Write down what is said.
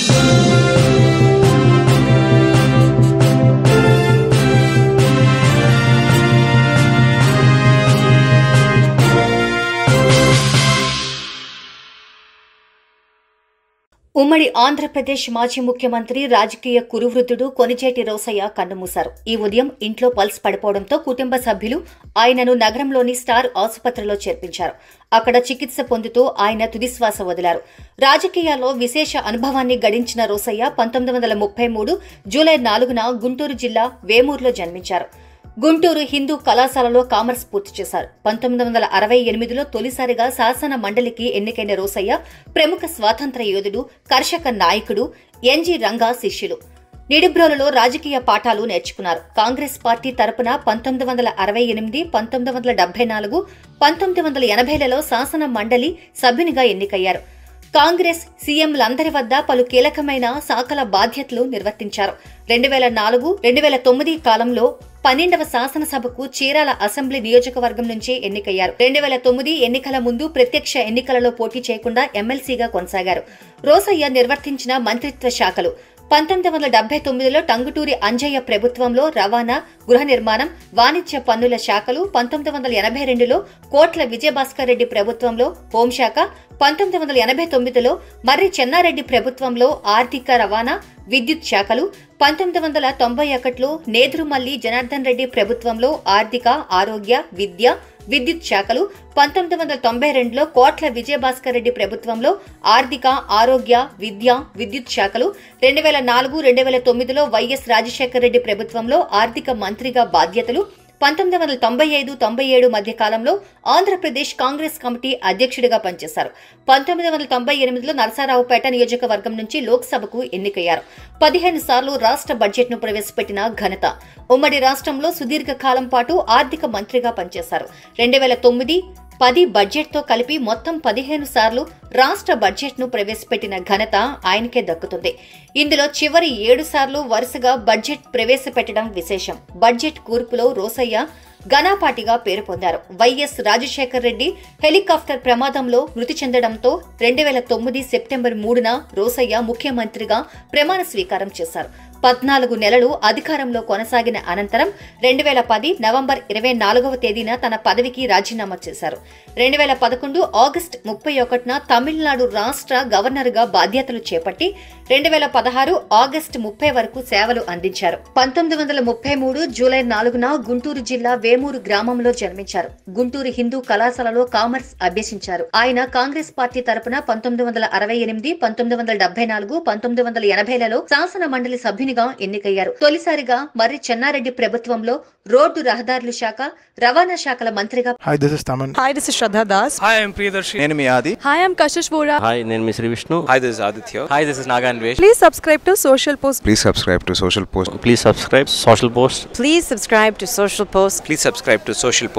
ఉమ్మడి ఆంధ్రప్రదేశ్ మాజీ ముఖ్యమంత్రి రాజకీయ కురువృద్ధుడు కొనిచేటి రోసయ్య కన్నుమూశారు ఈ ఉదయం ఇంట్లో పల్స్ పడిపోవడంతో కుటుంబ సభ్యులు ఆయనను నగరంలోని స్టార్ ఆసుపత్రిలో చేర్పించారు అక్కడ చికిత్స పొందుతూ ఆయన తుదిశ్వాస వదిలారు రాజకీయాల్లో విశేష అనుభవాన్ని గడించిన రోసయ్య పంతొమ్మిది వందల ముప్పై మూడు జూలై నాలుగున గుంటూరు జిల్లా వేమూరులో జన్మించారు గుంటూరు హిందూ కళాశాలలో కామర్స్ పూర్తి చేశారు పంతొమ్మిది వందల అరవై ఎనిమిదిలో తొలిసారిగా శాసన మండలికి ఎన్నికైన రోసయ్య ప్రముఖ స్వాతంత్ర యోధుడు కర్షక నాయకుడు ఎన్జి రంగా శిష్యులు నిడిబ్రోలులో రాజకీయ పాఠాలు నేర్చుకున్నారు కాంగ్రెస్ పార్టీ తరపున పంతొమ్మిది వందల అరవై ఎనిమిది పంతొమ్మిది వందల డెబ్బై నాలుగు పంతొమ్మిది వందల ఎనభైలలో శాసన మండలి సభ్యునిగా ఎన్నికయ్యారు కాంగ్రెస్ సీఎంలందరి వద్ద పలు కీలకమైన శాఖల బాధ్యతలు నిర్వర్తించారు రెండు వేల నాలుగు రెండు వేల తొమ్మిది కాలంలో పన్నెండవ శాసనసభకు చీరాల అసెంబ్లీ నియోజకవర్గం నుంచి ఎన్నికయ్యారు రెండు వేల తొమ్మిది ఎన్నికల ముందు ప్రత్యక్ష ఎన్నికలలో పోటీ చేయకుండా ఎమ్మెల్సీగా కొనసాగారు రోసయ్య నిర్వర్తించిన మంత్రిత్వ శాఖలు పంతొమ్మిది వందల డెబ్బై తొమ్మిదిలో టంగుటూరి అంజయ్య ప్రభుత్వంలో రవాణా గృహ నిర్మాణం వాణిజ్య పన్నుల శాఖలు పంతొమ్మిది వందల ఎనభై రెండులో కోట్ల విజయభాస్కర్ రెడ్డి ప్రభుత్వంలో హోంశాఖ పంతొమ్మిది వందల ఎనభై తొమ్మిదిలో మర్రి చెన్నారెడ్డి ప్రభుత్వంలో ఆర్థిక రవాణా విద్యుత్ శాఖలు పంతొమ్మిది వందల తొంభై ఒకటిలో నేదురుమల్లి జనార్దన్ రెడ్డి ప్రభుత్వంలో ఆర్థిక ఆరోగ్య విద్య విద్యుత్ శాఖలు పంతొమ్మిది వందల తొంభై రెండులో కోట్ల విజయభాస్కర్ రెడ్డి ప్రభుత్వంలో ఆర్థిక ఆరోగ్య విద్య విద్యుత్ శాఖలు రెండు వేల నాలుగు రెండు వేల తొమ్మిదిలో వైఎస్ రాజశేఖర రెడ్డి ప్రభుత్వంలో ఆర్థిక మంత్రిగా బాధ్యతలు పంతొమ్మిది వందల తొంభై ఐదు తొంభై ఏడు మధ్య కాలంలో ఆంధ్రప్రదేశ్ కాంగ్రెస్ కమిటీ అధ్యక్షుడిగా పనిచేశారు పంతొమ్మిది వందల తొంభై ఎనిమిదిలో నరసారావుపేట నియోజకవర్గం నుంచి లోక్సభకు ఎన్నికయ్యారు పదిహేను సార్లు రాష్ట్ర బడ్జెట్ను ప్రవేశపెట్టిన ఘనత ఉమ్మడి రాష్ట్రంలో సుదీర్ఘ కాలం పాటు ఆర్థిక మంత్రిగా పనిచేశారు రెండు వేల తొమ్మిది పది బడ్జెట్తో కలిపి మొత్తం పదిహేను సార్లు రాష్ట్ర బడ్జెట్ను ప్రవేశపెట్టిన ఘనత ఆయనకే దక్కుతుంది ఇందులో చివరి ఏడు సార్లు వరుసగా బడ్జెట్ ప్రవేశపెట్టడం విశేషం బడ్జెట్ కూర్పులో రోసయ్య ఘనాపాటిగా పేరు పొందారు వైఎస్ రాజశేఖర్ రెడ్డి హెలికాప్టర్ ప్రమాదంలో మృతి చెందడంతో రెండు వేల తొమ్మిది సెప్టెంబర్ మూడున రోసయ్య ముఖ్యమంత్రిగా ప్రమాణ స్వీకారం చేశారు పద్నాలుగు నెలలు అధికారంలో కొనసాగిన అనంతరం రెండు వేల పది నవంబర్ ఇరవై నాలుగవ తేదీన తన పదవికి రాజీనామా చేశారు రెండు వేల పదకొండు ఆగస్టు ముప్పై ఒకటిన తమిళనాడు రాష్ట్ర గవర్నర్గా బాధ్యతలు చేపట్టి రెండు వేల పదహారు ఆగస్టు ముప్పై వరకు సేవలు అందించారు పంతొమ్మిది వందల ముప్పై మూడు జూలై నాలుగున గుంటూరు జిల్లా వేమూరు గ్రామంలో జన్మించారు గుంటూరు హిందూ కళాశాలలో కామర్స్ అభ్యసించారు ఆయన కాంగ్రెస్ పార్టీ తరపున పంతొమ్మిది వందల అరవై ఎనిమిది పంతొమ్మిది వందల డెబ్బై నాలుగు పంతొమ్మిది వందల ఎనభైలలో శాసన మండలి సభ్యునిగా ఎన్నికయ్యారు తొలిసారిగా మర్రి చెన్నారెడ్డి ప్రభుత్వంలో రోడ్డు రహదారుల శాఖ రవాణా శాఖల మంత్రిగా Hi, this is Taman. Hi, this is Shraddha Das. Hi, I'm Priyadarshi. నేను మీ ఆది Hi, I'm Kashish Vora. Hi నేను మీ Sri Vishnu Hi, this is Aditya. Hi this is Naga Anvesh Please subscribe to Social Post. Please subscribe to Social Post please subscribe Social Post Please subscribe to Social Post. Please subscribe to Social